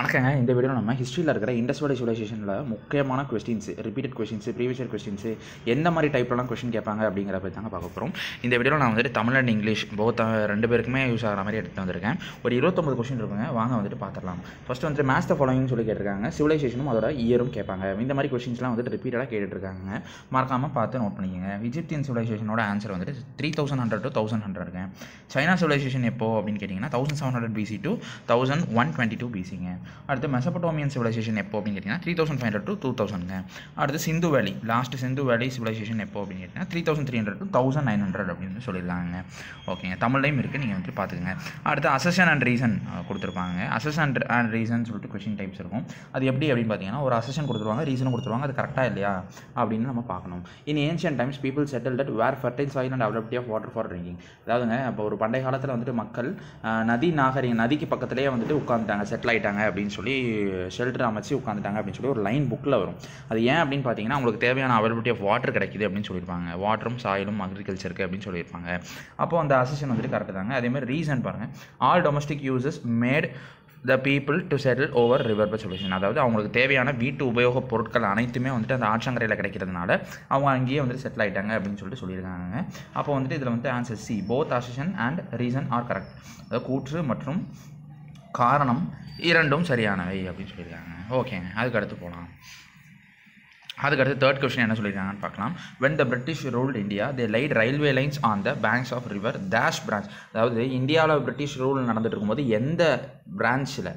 வணக்கங்க இந்த வீடியோ நம்ம ஹிஸ்ட்ரியில் இருக்கிற இண்டஸ் வேர்ல்டு சிவிலைசேஷனில் முக்கியமான questions repeated questions previous year questions எந்த மாதிரி டைப்லலாம் கொஸ்டின் கேட்பாங்க அப்படிங்கிற பற்றி தாங்க பார்க்க போகிறோம் இந்த வீடியோவில் நான் வந்துட்டு தமிழ் அண்ட் இங்கிலீஷ் போத் ரெண்டு பேருக்குமே யூஸ் ஆகிற மாதிரி எடுத்து வந்திருக்கேன் ஒரு இருபத்தொம்பது கொஸ்டின் இருக்குங்க வாங்க வந்துட்டு பார்த்துடலாம் ஃபர்ஸ்ட் வந்துட்டு மேட்ச் த ஃபாலோயிங் சொல்லி கேட்டிருக்காங்க சிவிலைசேஷனும் அதோட இயரும் கேட்பாங்க இந்த மாதிரி கொஸ்டின்ஸ்லாம் வந்துட்டு ரிப்பீட்டடாக கேட்டுட்ருக்காங்க மறக்காமல் பார்த்து நோட் பண்ணிக்கோங்க இஜிப்தியன் சிவிலைசேஷனோட ஆன்சர் வந்துட்டு three thousand hundred to thousand ஹண்ட்ரட்ங்க சைனா சிவிலைசேஷன் எப்போ அப்படின்னு கேட்டிங்கன்னா thousand seven hundred BC to thousand one twenty two பிசிங்க அடுத்து மெசபட்டோமியன் சிவிலைசேஷன் எப்போ அப்படின்னு கேட்டிங்கன்னா three thousand five hundred to two தௌசண்ட்ங்க அடுத்து சிந்து வேலி லாஸ்ட் சிந்து வேலி சிவிலைசேஷன் எப்போ அப்படின்னு கேட்டிங்கன்னா three thousand three hundred to thousand nine hundred அப்படின்னு சொல்லியிருக்காங்க ஓகேங்க தமிழ்லையும் இருக்குது நீங்கள் வந்துட்டு பார்த்துக்கங்க அடுத்து அசஷன் அண்ட் ரீசன் கொடுத்துருப்பாங்க அசஸ் அண்ட் அண்ட் ரீசன் சொல்லிட்டு கொஷின் டைப்ஸ் இருக்கும் அது எப்படி அப்படின்னு பார்த்தீங்கன்னா ஒரு அசஷன் கொடுத்துருவாங்க ரீசனும் கொடுத்துருவாங்க அது கரெக்டாக இல்லையா அப்படின்னு நம்ம பார்க்கணும் in ancient times people settle that where fertile soil and availability of water for drinking அதாவதுங்க இப்போ ஒரு பண்டைய காலத்தில் வந்துட்டு மக்கள் அஹ், நதி நாகரிக நதிக்கு பக்கத்துலேயே வந்துட்டு உட்காந்துட்டாங்க செட்டில் ஆயிட்டாங்க அப்படின்னு சொல்லி ஷெல்டர் அமைச்சு உட்காந்துட்டாங்க அப்படின்னு சொல்லி ஒரு லைன் புக்கில் வரும் அது ஏன் அப்படின்னு பார்த்தீங்கன்னா உங்களுக்கு தேவையான அவைலபிலிட்டி ஆஃப் வாட்டர் கிடைக்குது அப்படின்னு சொல்லியிருப்பாங்க வாட்டரும் சாயிலும் அக்ரிகல்ச்சருக்கு அப்படின்னு சொல்லியிருப்பாங்க அப்போ அந்த அசஷன் வந்துட்டு கரெக்டு தாங்க அதேமாதிரி ரீசன் பாருங்கள் all domestic uses made the people to settle over river by solution அதாவது அவங்களுக்கு தேவையான வீட்டு உபயோகப் பொருட்கள் அனைத்துமே வந்துட்டு அந்த ஆற்றங்கரையில் கிடைக்கிறதுனால அவங்க அங்கேயே வந்துட்டு செட்டில் ஆயிட்டாங்க அப்படின்னு சொல்லிட்டு சொல்லியிருக்காங்க அப்போ வந்துட்டு இதில் வந்து answer C both assertion and reason are correct அதாவது கூற்று மற்றும் காரணம் இரண்டும் சரியானவை அப்படின்னு சொல்லியிருக்காங்க ஓகேங்க அதுக்கு அடுத்து போகலாம் அதுக்கடுத்து தேர்ட் கொஸ்டின் என்ன சொல்லியிருக்காங்கன்னு பார்க்கலாம் when the British ruled India they laid railway lines on the banks of river dash branch அதாவது இந்தியாவில் பிரிட்டிஷ் ரூல் நடந்துட்டு இருக்கும்போது எந்த பிரான்ச்சில்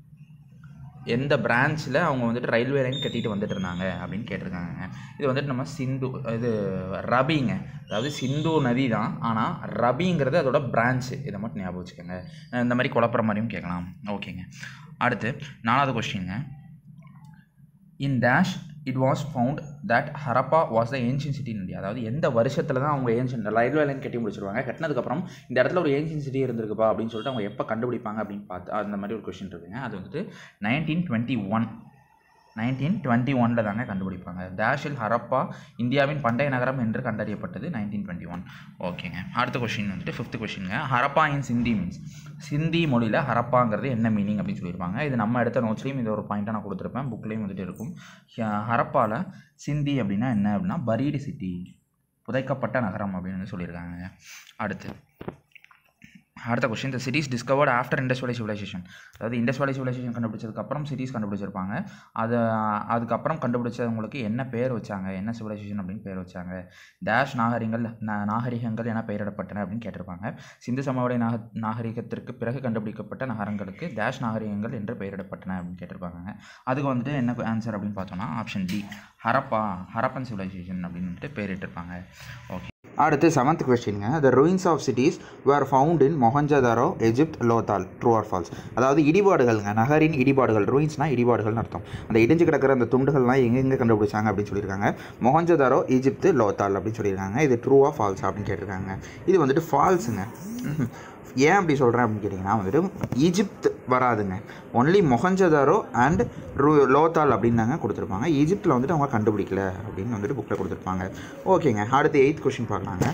எந்த பிரான்ச்சில் அவங்க வந்துட்டு ரயில்வே லைன் கட்டிட்டு வந்துட்டு இருந்தாங்க அப்படின்னு கேட்டிருக்காங்க இது வந்துட்டு நம்ம சிந்து இது ரபிங்க அதாவது சிந்து நதி தான் ஆனால் ரபிங்கிறது அதோட பிரான்ச்சு இதை மட்டும் ஞாபகம் வச்சுக்கோங்க இந்த மாதிரி குழப்புற மாதிரியும் கேட்கலாம் ஓகேங்க அடுத்து நாலாவது கொஸ்டின்ங்க in dash it was found that Harappa was the ancient city in India அதாவது எந்த வருஷத்தில் தான் அவங்க ஏன்ஷியன் ரயில்வே லைன் கட்டி முடிச்சிருவாங்க கட்டினதுக்கப்புறம் இந்த இடத்துல ஒரு ஏன்ஷியன் சிட்டி இருந்திருக்குப்பா அப்படின்னு சொல்லிட்டு அவங்க எப்போ கண்டுபிடிப்பாங்க அப்படின்னு பார்த்து அந்த மாதிரி ஒரு கொஷின் இருக்குங்க அது வந்துட்டு nineteen twenty one nineteen twenty ஒனில் தாங்க கண்டுபிடிப்பாங்க டேஷில் ஹரப்பா இந்தியாவின் பண்டைய நகரம் என்று கண்டறியப்பட்டது நைன்டீன் டுவெண்ட்டி ஒன் ஓகேங்க அடுத்த கொஷின் வந்துட்டு ஃபிஃப்த் கொஷினுங்க ஹரப்பா இன் சிந்தி மீன்ஸ் சிந்தி மொழியில் ஹரப்பாங்கிறது என்ன மீனிங் அப்படின்னு சொல்லியிருப்பாங்க இது நம்ம எடுத்த நோட்ஸ்லேயும் இது ஒரு பாயிண்ட்டாக நான் கொடுத்துருப்பேன் புக்லேயும் வந்துட்டு இருக்கும் ஹ- ஹரப்பால சிந்தி அப்படின்னா என்ன அப்படின்னா பரீடு சிட்டி புதைக்கப்பட்ட நகரம் அப்படின்னு வந்து சொல்லியிருக்காங்க அடுத்து அடுத்த question the cities discovered after Indus valley civilisation அதாவது இண்டஸ் வேலி சிவிலைசேஷன் கண்டுபிடிச்சதுக்கப்புறம் சிட்டிஸ் கண்டுபிடிச்சிருப்பாங்க அது அதுக்கப்புறம் கண்டுபிடிச்சவங்களுக்கு என்ன பேர் வச்சாங்க என்ன சிவிலைசேஷன் அப்படின்னு பேர் வச்சாங்க டேஷ் நாகரிகங்கள் நா- நாகரிகங்கள் என பெயரிடப்பட்டன அப்படின்னு கேட்டிருப்பாங்க சிந்து சமவெளி நாக நாகரிகத்திற்கு பிறகு கண்டுபிடிக்கப்பட்ட நகரங்களுக்கு டேஷ் நாகரிகங்கள் என்று பெயரிடப்பட்டன அப்படின்னு கேட்டிருப்பாங்க அதுக்கு வந்துட்டு என்ன ஆன்சர் அப்படின்னு பார்த்தோம்னா option D Harappa Harappan civilisation அப்படின்னு வந்துட்டு பேரிட்டிருப்பாங்க ஓகே அடுத்து செவன்த் கொஸ்டின்ங்க the ruins of cities were found in Mohenjodaro Egypt Lothal true or false அதாவது இடிபாடுகள்ங்க நகரின் இடிபாடுகள் ruinsனா இடிபாடுகள்னு அர்த்தம் அந்த இடிஞ்சு கிடக்கிற அந்த துண்டுகள்லாம் எங்கெங்கே கண்டுபிடிச்சாங்க அப்படின்னு சொல்லியிருக்காங்க மொஹஞ்சதாரோ எஜிப்த் லோத்தால் அப்படின்னு சொல்லியிருக்காங்க இது ட்ரூவா ஃபால்ஸ் அப்படின்னு கேட்டிருக்காங்க இது வந்துட்டு ஃபால்ஸுங்க ஏன் அப்படி சொல்கிறேன் அப்படின்னு கேட்டிங்கன்னா வந்துட்டு ஈஜிப்த் வராதுங்க ஒன்லி மொஹஞ்சதாரோ அண்ட் ரூ லோத்தால் அப்படின்னு தாங்க கொடுத்துருப்பாங்க ஈஜிப்தில் வந்துட்டு அவங்க கண்டுபிடிக்கல அப்படின்னு வந்துட்டு புக்கில் கொடுத்துருப்பாங்க ஓகேங்க அடுத்து எயித் கொஷின் பார்க்கலாங்க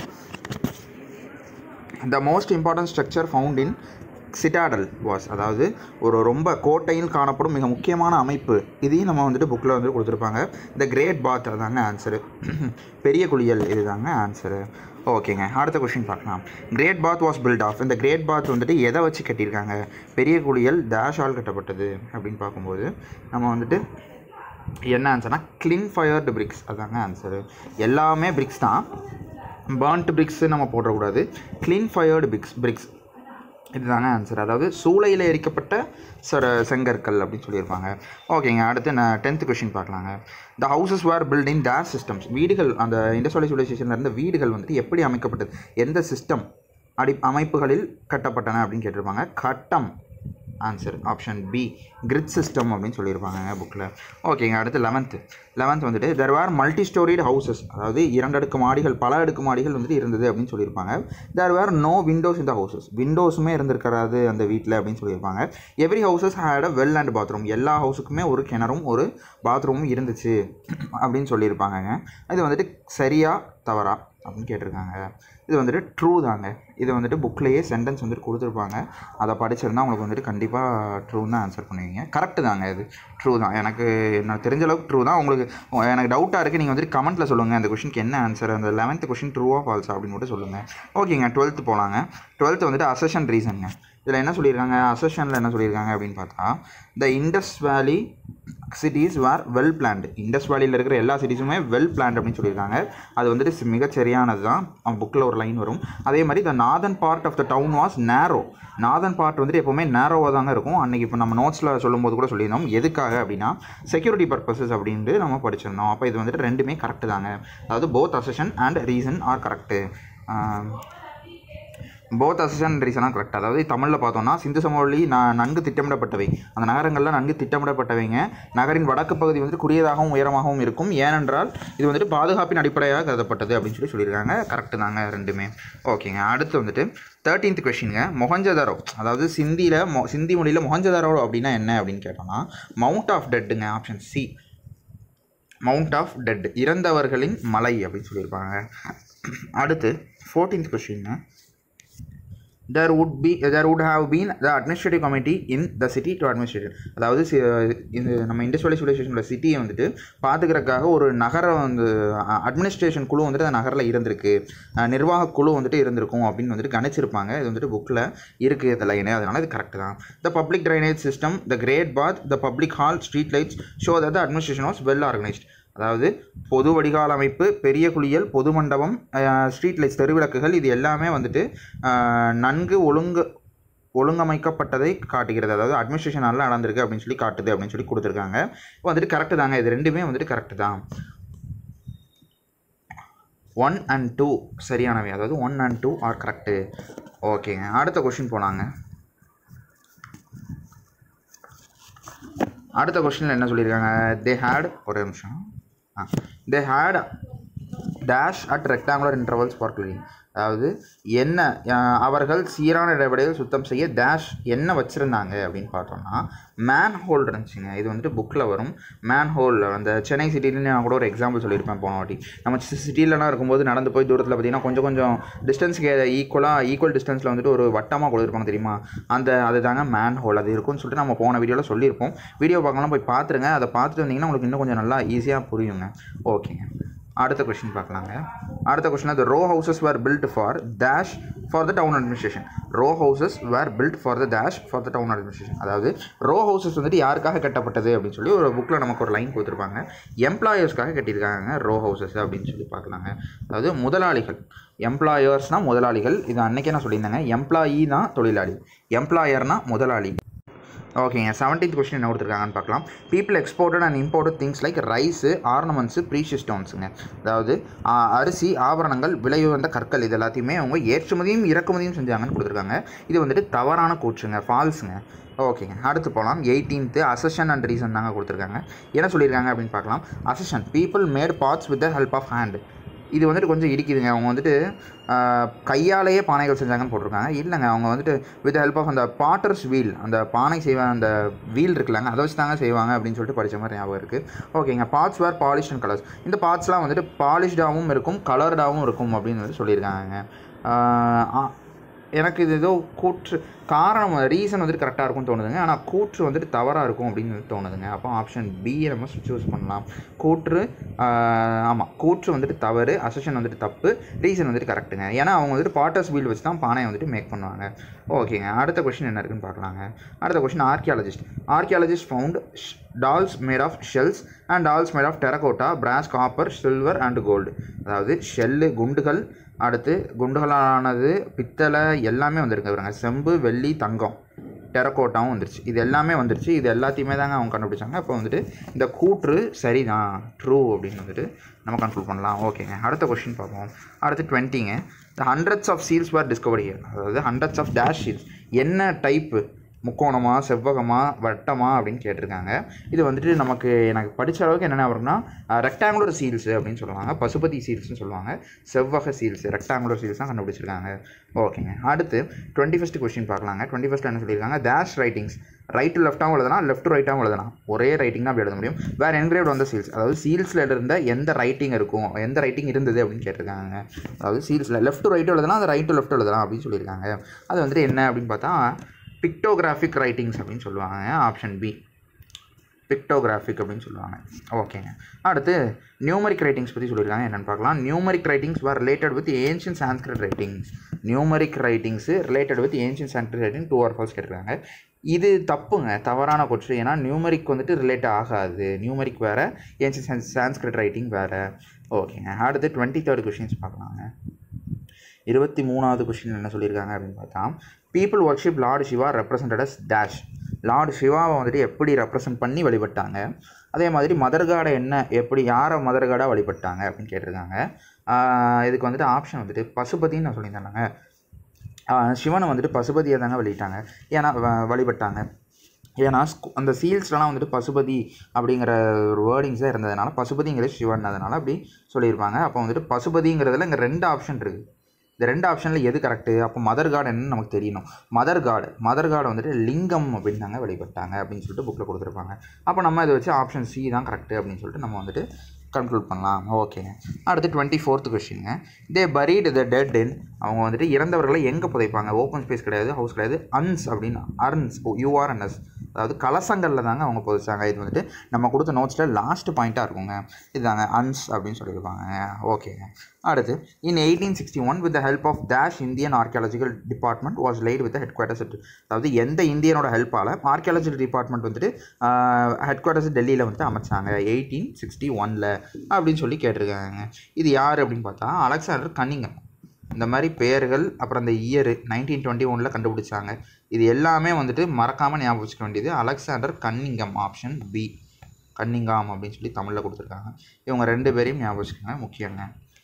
the most important structure found in citadel was அதாவது ஒரு ரொம்ப கோட்டையில் காணப்படும் மிக முக்கியமான அமைப்பு இதையும் நம்ம வந்துட்டு புக்கில் வந்து கொடுத்துருப்பாங்க த கிரேட் பாத் அதாங்க ஆன்சரு பெரிய குளியல் இதுதாங்க ஆன்சரு ஓகேங்க அடுத்த கொஷின் பார்க்கலாம் great bath was built of இந்த கிரேட் பாத் வந்துட்டு எதை வச்சு கட்டியிருக்காங்க பெரிய குளியல் டேஷால் கட்டப்பட்டது அப்படின்னு பார்க்கும்போது நம்ம வந்துட்டு என்ன ஆன்சர்னா கிளின் ஃபயர்டு பிரிக்ஸ் அதாங்க ஆன்சரு எல்லாமே பிரிக்ஸ் தான் பர்ன்ட் பிரிக்ஸு நம்ம போடக்கூடாது க்ளீன் ஃபயர்டு பிரிக்ஸ் பிரிக்ஸ் இதுதாங்க ஆன்சர் அதாவது சூளையில் எரிக்கப்பட்ட சர செங்கற்கள் அப்படின்னு சொல்லியிருப்பாங்க ஓகேங்க அடுத்து நான் டென்த் கொஷின் பார்க்கலாங்க the houses were building there systems வீடுகள் அந்த இண்டஸ்ட்ரியல் சிவிலைசேஷனில் இருந்த வீடுகள் வந்துட்டு எப்படி அமைக்கப்பட்டது எந்த சிஸ்டம் அடி அமைப்புகளில் கட்டப்பட்டன அப்படின்னு கேட்டிருப்பாங்க கட்டம் answer option B grid system அப்படின்னு சொல்லியிருப்பாங்க புக்கில் ஓகேங்க அடுத்து லெவன்த்து லெவன்த் வந்துட்டு there are multi storeyed houses அதாவது இரண்டு அடுக்கு மாடிகள் பல அடுக்கு மாடிகள் வந்துட்டு இருந்தது அப்படின்னு சொல்லியிருப்பாங்க தேர் வேர் நோ விண்டோஸ் இந்த ஹவுசஸ் விண்டோஸுமே இருந்திருக்காது அந்த வீட்டில் அப்படின்னு சொல்லியிருப்பாங்க every houses had a well and bathroom எல்லா ஹவுஸுக்குமே ஒரு கிணறும் ஒரு பாத்ரூமும் இருந்துச்சு அப்படின்னு சொல்லியிருப்பாங்கங்க இது வந்துட்டு சரியா தவறா அப்படின்னு கேட்டிருக்காங்க இது வந்துட்டு ட்ரூ தாங்க இது வந்துட்டு புக்லேயே சென்டென்ஸ் வந்துட்டு கொடுத்துருப்பாங்க அதை படிச்சிருந்தா உங்களுக்கு வந்துட்டு கண்டிப்பாக ட்ரூ தான் ஆன்சர் பண்ணுவீங்க கரெக்டு தாங்க இது ட்ரூ தான் எனக்கு நான் தெரிஞ்ச அளவுக்கு ட்ரூ தான் உங்களுக்கு உ- எனக்கு டவுட்டாக இருக்குது நீங்கள் வந்துட்டு கமெண்ட்டில் சொல்லுங்கள் அந்த கொஷனுக்கு என்ன ஆன்சர் அந்த லெவன்த் கொஷின் ட்ரூவா ஃபால்ஸா அப்படின்னு மட்டும் சொல்லுங்கள் ஓகேங்க டுவெல்த்து போகலாங்க டுவெல்த்து வந்துட்டு அசஷன் ரீசனுங்க இதில் என்ன சொல்லியிருக்காங்க அசஷனில் என்ன சொல்லியிருக்காங்க அப்படின்னு பார்த்தா the Indus valley cities were well planned Indus வேலியில் இருக்கிற எல்லா சிட்டிஸுமே வெல் பிளான்ட் அப்படின்னு சொல்லியிருக்காங்க அது வந்துட்டு சி- மிகச் சரியானது தான் புக்கில் ஒரு லைன் வரும் அதே மாதிரி the northern part of the town was narrow northern part வந்துட்டு எப்போவுமே நேரோவாக தாங்க இருக்கும் அன்றைக்கி இப்போ நம்ம நோட்ஸில் சொல்லும்போது கூட சொல்லியிருந்தோம் எதுக்காக அப்படின்னா செக்யூரிட்டி பர்பஸஸ் அப்படின்ட்டு நம்ம படிச்சிருந்தோம் அப்போ இது வந்துட்டு ரெண்டுமே கரெக்டு தாங்க அதாவது both assertion and reason are correct both assertion ரீசனாக கரெக்ட் அதாவது தமிழில் பார்த்தோம்னா சிந்து சமவெளி ந நன்கு திட்டமிடப்பட்டவை அந்த நகரங்கள்லாம் நன்கு திட்டமிடப்பட்டவைங்க நகரின் வடக்கு பகுதி வந்துட்டு குறுகியதாகவும் உயரமாகவும் இருக்கும் ஏனென்றால் இது வந்துட்டு பாதுகாப்பின் அடிப்படையாக கருதப்பட்டது அப்படின்னு சொல்லி சொல்லியிருக்காங்க கரெக்டு தாங்க ரெண்டுமே ஓகேங்க அடுத்து வந்துட்டு தேர்ட்டீன்த் கொஷினுங்க மொஹஞ்சதாரோ அதாவது சிந்தியில் மொ சிந்தி மொழியில் மொஹஞ்சதாரோ அப்படின்னா என்ன அப்படின்னு கேட்டோம்னா மவுண்ட் ஆஃப் டெட்டுங்க option C mount of dead இறந்தவர்களின் மலை அப்படின்னு சொல்லியிருப்பாங்க அடுத்து fourteenth question there would be there would have been the administrative committee in the city to administrate it. அதாவது சி- இது நம்ம இண்டஸ்ட்ரியலைசேஷனோட சிட்டியை வந்துட்டு பார்த்துக்கிறதுக்காக ஒரு நகர வந்து அட்மினிஸ்ட்ரேஷன் குழு வந்துட்டு அந்த நகரில் இருந்திருக்கு அஹ் நிர்வாக குழு வந்துட்டு இருந்திருக்கும் அப்படின்னு வந்துட்டு கணிச்சிருப்பாங்க இது வந்துட்டு புக்கில் இருக்குது இந்த லைனு அதனால இது கரெக்ட் தான் the public drainage system the great bath the public hall street lights show that the administration was well organised அதாவது பொது வடிகால் அமைப்பு பெரிய குளியல் பொது மண்டபம் ஸ்ட்ரீட் லைட்ஸ் தெருவிளக்குகள் இது எல்லாமே வந்துட்டு அஹ், நன்கு ஒழுங்கு ஒழுங்கமைக்கப்பட்டதை காட்டுகிறது அதாவது அட்மினிஸ்ட்ரேஷன் நல்லா நடந்திருக்கு அப்படின்னு சொல்லி காட்டுது அப்படின்னு சொல்லி கொடுத்துருக்காங்க இப்போ வந்துட்டு கரெக்டு தாங்க இது ரெண்டுமே வந்துட்டு கரெக்டு தான் ஒன் அண்ட் டூ சரியானவை அதாவது one and two are correct ஓகேங்க அடுத்த கொஷின் போனாங்க அடுத்த கொஸ்டினில் என்ன சொல்லியிருக்காங்க தே ஹேட் ஒரே நிமிஷம் ah they had dash at rectangular intervals for cleaning அதாவது என்ன அஹ், அவர்கள் சீரான இடைவெளியில் சுத்தம் செய்ய டேஷ் என்ன வச்சுருந்தாங்க அப்படின்னு பார்த்தோம்னா மேன் ஹோல் இருந்துச்சுங்க இது வந்துட்டு புக்கில் வரும் மேன் ஹோல் அந்த சென்னை சிட்டின்னு நான் கூட ஒரு எக்ஸாம்பிள் சொல்லியிருப்பேன் போன வாட்டி நம்ம சிட்டிலலாம் இருக்கும்போது நடந்து போய் தூரத்தில் பார்த்தீங்கன்னா கொஞ்சம் கொஞ்சம் டிஸ்டன்ஸ்க்கு ஈக்குவலாக ஈக்குவல் டிஸ்டன்ஸில் வந்துட்டு ஒரு வட்டமாக கொடுத்துருப்பாங்க தெரியுமா அந்த அது தாங்க மேன் ஹோல் அது இருக்கும்னு சொல்லிட்டு நம்ம போன வீடியோவில் சொல்லியிருப்போம் வீடியோ பார்க்கலாம் போய் பார்த்துருங்க அதை பார்த்துட்டு வந்தீங்கன்னா உங்களுக்கு இன்னும் கொஞ்சம் நல்லா ஈஸியாக புரியுங்க ஓகேங்க அடுத்த கொஸ்டின் பார்க்கலாங்க அடுத்த கொஸ்டின் அது row houses were built for dash for the town administration row houses were built for the dash for the town administration அதாவது ரோ ஹவுசஸ் வந்துட்டு யாருக்காக கட்டப்பட்டது அப்படின்னு சொல்லி ஒரு புக்கில் நமக்கு ஒரு லைன் கொடுத்துருப்பாங்க எம்ப்ளாயர்ஸ்க்காக கட்டியிருக்காங்க ரோ ஹவுசஸ் அப்படின்னு சொல்லி பார்க்கலாங்க அதாவது முதலாளிகள் எம்ப்ளாயர்ஸ்னால் முதலாளிகள் இது அன்னைக்கே நான் சொல்லியிருந்தேங்க எம்ப்ளாயி தான் தொழிலாளி எம்ப்ளாயர்னா முதலாளி ஓகேங்க செவன்டீன்த் கொஸ்டின் என்ன கொடுத்துருக்காங்கன்னு பார்க்கலாம் people exported and imported things like rice ornaments precious ஸ்டோன்ஸுங்க அதாவது ஆ, அரிசி ஆபரணங்கள் விலை உயர்ந்த கற்கள் இது எல்லாத்தையுமே அவங்க ஏற்றுமதியும் இறக்குமதியும் செஞ்சாங்கன்னு கொடுத்துருக்காங்க இது வந்துட்டு தவறான கூற்றுங்க ஃபால்ஸுங்க ஓகேங்க அடுத்து போகலாம் எயிட்டீன்த்து அசஷன் அண்ட் ரீசன் தாங்க கொடுத்துருக்காங்க என்ன சொல்லியிருக்காங்க அப்படின்னு பார்க்கலாம் assertion people made pots with the help of hand இது வந்துட்டு கொஞ்சம் இடிக்குதுங்க அவங்க வந்துட்டு ஆஹ், கையாலேயே பானைகள் செஞ்சாங்கன்னு போட்டிருக்காங்க இல்லைங்க அவங்க வந்துட்டு வித் ஹெல்ப் ஆஃப் அந்த பாட்டர்ஸ் வீல் அந்த பானை செய்வாங்க அந்த வீல் இருக்குல்லங்க அதை வச்சு தாங்க செய்வாங்க அப்படின்னு சொல்லிட்டு படித்த மாதிரி ஞாபகம் இருக்குது ஓகேங்க pots were polish and colours இந்த பார்ட்ஸ்லாம் வந்துட்டு பாலிஷ்டாகவும் இருக்கும் கலர்டாகவும் இருக்கும் அப்படின்னு வந்து சொல்லியிருக்காங்க ஆஹ், ஆ- எனக்கு இது ஏதோ கூற்று காரணம் ரீசன் வந்துட்டு கரெக்டாக இருக்கும்னு தோணுதுங்க ஆனால் கூற்று வந்துட்டு தவறாக இருக்கும் அப்படின்னு வந்து தோணுதுங்க அப்போ ஆப்ஷன் பியை நம்ம சூஸ் பண்ணலாம் கூற்று ஆமாம் கூற்று வந்துட்டு தவறு அசஷன் வந்துட்டு தப்பு ரீசன் வந்துட்டு கரெக்ட்டுங்க ஏன்னா அவங்க வந்துட்டு பாட்டர்ஸ் வீல் வச்சு தான் பானையை வந்துட்டு மேக் பண்ணுவாங்க ஓகேங்க அடுத்த கொஷின் என்ன இருக்குன்னு பார்க்கலாங்க அடுத்த question archaeologist archaeologist found dolls made of shells and dolls made of terracotta brass copper silver and gold அதாவது ஷெல்லு குண்டுகள் அடுத்து குண்டுகளானது பித்தளை எல்லாமே வந்திருக்கு பாருங்க செம்பு வெள்ளி தங்கம் டெரக்கோட்டாவும் வந்துருச்சு இது எல்லாமே வந்துருச்சு இது எல்லாத்தையுமே தாங்க அவங்க கண்டுபிடிச்சாங்க அப்போ வந்துட்டு இந்த கூற்று சரிதான் ட்ரூ அப்படின்னு வந்துட்டு நம்ம கன்க்ளூட் பண்ணலாம் ஓகேங்க அடுத்த கொஸ்டின் பார்ப்போம் அடுத்து டுவெண்ட்டிங்க the hundreds of seals were discovered here அதாவது ஹண்ட்ரட்ஸ் ஆஃப் டேஷ் சீல்ஸ் என்ன டைப்பு முக்கோணமா செவ்வகமா வட்டமா அப்படின்னு கேட்டிருக்காங்க இது வந்துட்டு நமக்கு எனக்கு படித்த அளவுக்கு என்னென்ன வரும்னா ரெக்டாங்குலர் சீல்ஸு அப்படின்னு சொல்லுவாங்க பசுபதி சீல்ஸ்னு சொல்லுவாங்க செவ்வக சீல்ஸ் ரெக்டாங்குலர் சீல்ஸ் தான் கண்டுபிடிச்சிருக்காங்க ஓகேங்க அடுத்து டுவெண்ட்டி ஃபஸ்ட் கொஸ்டின் பார்க்கலாங்க டுவெண்ட்டி ஃபஸ்ட் என்ன சொல்லியிருக்காங்க டேஷ் ரைட்டிங்ஸ் ரைட் டு லெஃப்ட்டாகவும் எழுதலாம் லெஃப்ட் டு ரைட்டாகவும் எழுதலாம் ஒரே ரைட்டிங் தான் அப்படி எழுத முடியும் வேறு என்கிரேவ்ட் வந்த சீல்ஸ் அதாவது சீல்ஸில் இருந்த எந்த ரைட்டிங் இருக்கும் எந்த ரைட்டிங் இருந்தது அப்படின்னு கேட்டிருக்காங்க அதாவது சீல்ஸில் லெஃப்ட் டு ரைட்டு எழுதலாம் அது ரைட் டு லெஃப்ட் எழுதலாம் அப்படின்னு சொல்லியிருக்காங்க அது வந்துட்டு என்ன அப்படின்னு பார்த்தா பிக்டோகிராஃபிக் ரைட்டிங்ஸ் அப்படின்னு சொல்லுவாங்க ஆப்ஷன் பி பிக்டோகிராஃபிக் அப்படின்னு சொல்லுவாங்க ஓகேங்க அடுத்து நியூமரிக் ரைட்டிங்ஸ் பற்றி சொல்லியிருக்காங்க என்னென்னு பார்க்கலாம் numeric writings were related with ancient Sanskrit writings numeric writings related with ancient Sanskrit writing true or false கேட்டிருக்காங்க இது தப்புங்க தவறான கொஸ்டின் ஏன்னா நியூமரிக் வந்துட்டு ரிலேட் ஆகாது நியூமரிக் வேறு ஏன்ஷியன் சான்ஸ்கிரிட் ரைட்டிங் வேறு ஓகேங்க அடுத்து டுவெண்ட்டி தேர்ட் கொஷின்ஸ் பார்க்கலாங்க இருபத்தி மூணாவது கொஷின் என்ன சொல்லியிருக்காங்க அப்படின்னு பார்த்தா people worship Lord Shiva represented as dash Lord சிவாவை வந்துட்டு எப்படி ரெப்ரசன்ட் பண்ணி வழிபட்டாங்க அதே மாதிரி மதர் காடை என்ன எப்படி யாரை மதர் காடாக வழிபட்டாங்க அப்படின்னு கேட்டிருக்காங்க ஆஹ் இதுக்கு வந்துட்டு ஆப்ஷன் வந்துட்டு பசுபதின்னு நான் சொல்லியிருந்தாங்க சிவனை வந்துட்டு பசுபதியை தாங்க வழிட்டாங்க ஏன்னா வ- வழிபட்டாங்க ஏன்னா ஸ்கு- அந்த சீல்ஸ்லாம் வந்துட்டு பசுபதி அப்படிங்கிற ஒரு வேர்டிங்ஸாக இருந்ததுனால பசுபதிங்கிறது சிவன் அதனால அப்படி சொல்லியிருப்பாங்க அப்போ வந்துட்டு பசுபதிங்கிறதுல இங்கே ரெண்டு ஆப்ஷன் இருக்குது இந்த ரெண்டு ஆப்ஷனில் எது கரெக்டு அப்போ மதர் காட் என்னன்னு நமக்கு தெரியணும் மதர் காடு மதர் காடு வந்துட்டு லிங்கம் அப்படின்னாங்க வழிபட்டாங்க அப்படின்னு சொல்லிட்டு புக்கில் கொடுத்துருப்பாங்க அப்போ நம்ம இதை வச்சு ஆப்ஷன் சி தான் கரெக்டு அப்படின்னு சொல்லிட்டு நம்ம வந்துட்டு கன்க்ளூட் பண்ணலாம் ஓகேங்க அடுத்து டுவெண்ட்டி ஃபோர்த் கொஸ்டினுங்க they buried the dead in அவங்க வந்துட்டு இறந்தவர்களை எங்கே புதைப்பாங்க ஓப்பன் ஸ்பேஸ் கிடையாது ஹவுஸ் கிடையாது அன்ஸ் அப்படின்னு அர்ன்ஸ் யூஆர்என்எஸ் அதாவது கலசங்களில் தாங்க அவங்க புதைச்சாங்க இது வந்துட்டு நம்ம கொடுத்த நோட்ஸில் லாஸ்ட் பாயிண்ட்டாக இருக்குங்க இதுதாங்க அன்ஸ் அப்படின்னு சொல்லியிருப்பாங்க ஓகேங்க அடுத்து in eighteen sixty one with the help of dash Indian archaeological department was light with headquarters அதாவது எந்த இந்தியனோட ஹெல்ப்பால் ஆர்கியாலஜிக்கல் டிபார்ட்மெண்ட் வந்துட்டு ஹெட் குவார்ட்டர்ஸ் டெல்லியில் வந்துட்டு அமைச்சாங்க எயிட்டீன் சிக்ஸ்டி ஒனில் அப்படின்னு சொல்லி கேட்டிருக்காங்க இது யார் அப்படின்னு பார்த்தா அலெக்சாண்டர் கன்னிங்கம் இந்த மாதிரி பெயர்கள் அப்புறம் அந்த இயர் நைன்டீன் டுவெண்ட்டி ஒனில் கண்டுபிடிச்சாங்க இது எல்லாமே வந்துட்டு மறக்காமல் ஞாபகம் வச்சுக்க வேண்டியது Alexander Cunningham option B Cunningham அப்படின்னு சொல்லி தமிழில் கொடுத்துருக்காங்க இவங்க ரெண்டு பேரையும் ஞாபகம் வச்சுக்கோங்க முக்கியங்க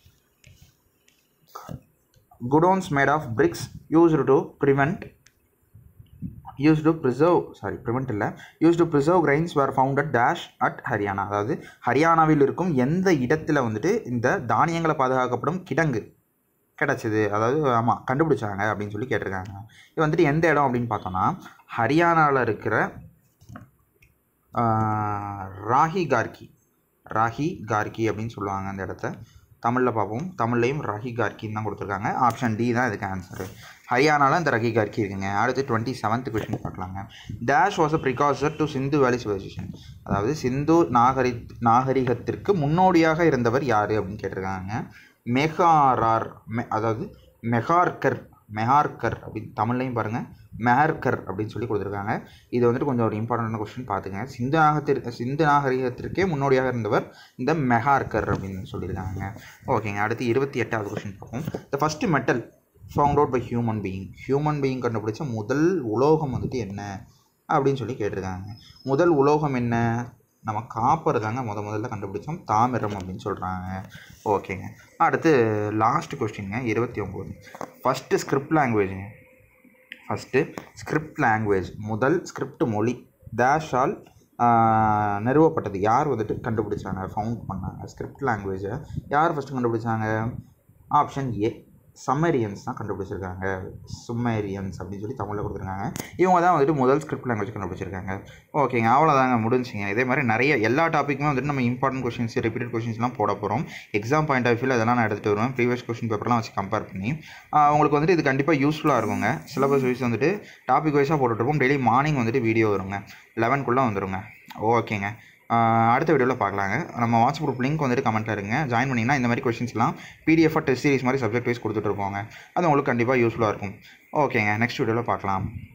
godowns made of bricks used to prevent used to preserve sorry prevent இல்லை used to preserve grains were founded dash at Haryana அதாவது ஹரியானாவில் இருக்கும் எந்த இடத்துல வந்துட்டு இந்த தானியங்களை பாதுகாக்கப்படும் கிடங்கு கிடச்சிது அதாவது ஆமாம் கண்டுபிடிச்சாங்க அப்படின்னு சொல்லி கேட்டிருக்காங்க இது வந்துட்டு எந்த இடம் அப்படின்னு பார்த்தோன்னா ஹரியானாவில் இருக்கிற ஆஹ், ராஹி கார்கி ராஹி கார்கி அப்படின்னு சொல்லுவாங்க அந்த இடத்த தமிழில் பார்ப்போம் தமிழ்லையும் ராஹி கார்கின்னு தான் கொடுத்துருக்காங்க ஆப்ஷன் டி தான் இதுக்கு ஆன்சரு ஹரியானாவில் இந்த ரகி கார்கி இருக்குங்க அடுத்து டுவெண்ட்டி செவன்த் கொஸ்டின் பார்க்கலாங்க dash was a precursor to Sindhu valley civilisation அதாவது சிந்து நாகரி நாகரிகத்திற்கு முன்னோடியாக இருந்தவர் யார் அப்படின்னு கேட்டிருக்காங்க மெகாரார் மெ அதாவது மெகார்கர் மெஹார்கர் அப்படின்னு தமிழ்லையும் பாருங்கள் மெஹர்கர் அப்படின்னு சொல்லி கொடுத்துருக்காங்க இது வந்துட்டு கொஞ்சம் ஒரு இம்பார்ட்டண்டான கொஸ்டின் பார்த்துங்க சிந்து நாகத்திற்கு சிந்து நாகரிகத்திற்கே முன்னோடியாக இருந்தவர் இந்த மெஹார்கர் அப்படின்னு சொல்லியிருக்காங்க ஓகேங்க அடுத்து இருபத்தி எட்டாவது கொஸ்டின் பார்ப்போம் the first metal found out by human being human being கண்டுபிடிச்ச முதல் உலோகம் வந்துட்டு என்ன அப்படின்னு சொல்லி கேட்டிருக்காங்க முதல் உலோகம் என்ன நம்ம காப்பர் தாங்க முத முதல்ல கண்டுபிடிச்சோம் தாமிரம் அப்படின்னு சொல்கிறாங்க ஓகேங்க அடுத்து லாஸ்ட் கொஸ்டின்ங்க இருபத்தி ஒம்பது ஃபஸ்ட்டு ஸ்கிரிப்ட் லாங்குவேஜுங்க ஃபஸ்ட்டு ஸ்கிரிப்ட் லாங்குவேஜ் முதல் ஸ்கிரிப்ட் மொழி டேஷால் நிறுவப்பட்டது யார் வந்துட்டு கண்டுபிடிச்சாங்க ஃபவுண்ட் பண்ணாங்க ஸ்கிரிப்ட் லாங்குவேஜை யார் ஃபஸ்ட்டு கண்டுபிடிச்சாங்க ஆப்ஷன் ஏ சம்மேரியன்ஸ் தான் கண்டுபிடிச்சிருக்காங்க சும்மேரியன்ஸ் அப்படின்னு சொல்லி தமிழில் கொடுத்துருக்காங்க இவங்க தான் வந்துட்டு முதல் ஸ்கிரிப்ட் லாங்குவேஜ் கண்டுபிடிச்சிருக்காங்க ஓகேங்க அவ்வளோதாங்க முடிஞ்சுங்க இதே மாதிரி நிறைய எல்லா டாப்பிக்குமே வந்துட்டு நம்ம இம்பார்ட்டன்ட் கொஷின்ஸ் ரிப்பீட்டட் கொஷின்ஸ்லாம் போட போகிறோம் எக்ஸாம் பாயிண்ட் ஆஃப் வியூவில் அதெல்லாம் நான் எடுத்துகிட்டு வருவேன் ப்ரீவியஸ் கொஷின் பேப்பர்லாம் வச்சு கம்பேர் பண்ணி ஆஹ் உங்களுக்கு வந்துட்டு இது கண்டிப்பாக யூஸ்ஃபுல்லாக இருக்குங்க சிலபஸ் வைஸ் வந்துட்டு டாபிக் வைஸாக போட்டுட்ருப்போம் டெய்லி மார்னிங் வந்துட்டு வீடியோ வருங்க லெவன்க்குள்ளே வந்துருங்க ஓகேங்க ஆஹ் அடுத்த வீடியோவில் பார்க்கலாங்க நம்ம வாட்ஸ்அப் குரூப் லிங்க் வந்துட்டு கமெண்ட்டில் இருங்க ஜாயின் பண்ணிங்கன்னா இந்த மாதிரி கொஷின்ஸ்லாம் பிடிஎஃபாக டெஸ்ட் சீரிஸ் மாதிரி சப்ஜெக்ட் வைஸ் கொடுத்துட்ருப்போங்க அது உங்களுக்கு கண்டிப்பாக யூஸ்ஃபுல்லாக இருக்கும் ஓகேங்க நெக்ஸ்ட் வீடியோவில் பார்க்கலாம்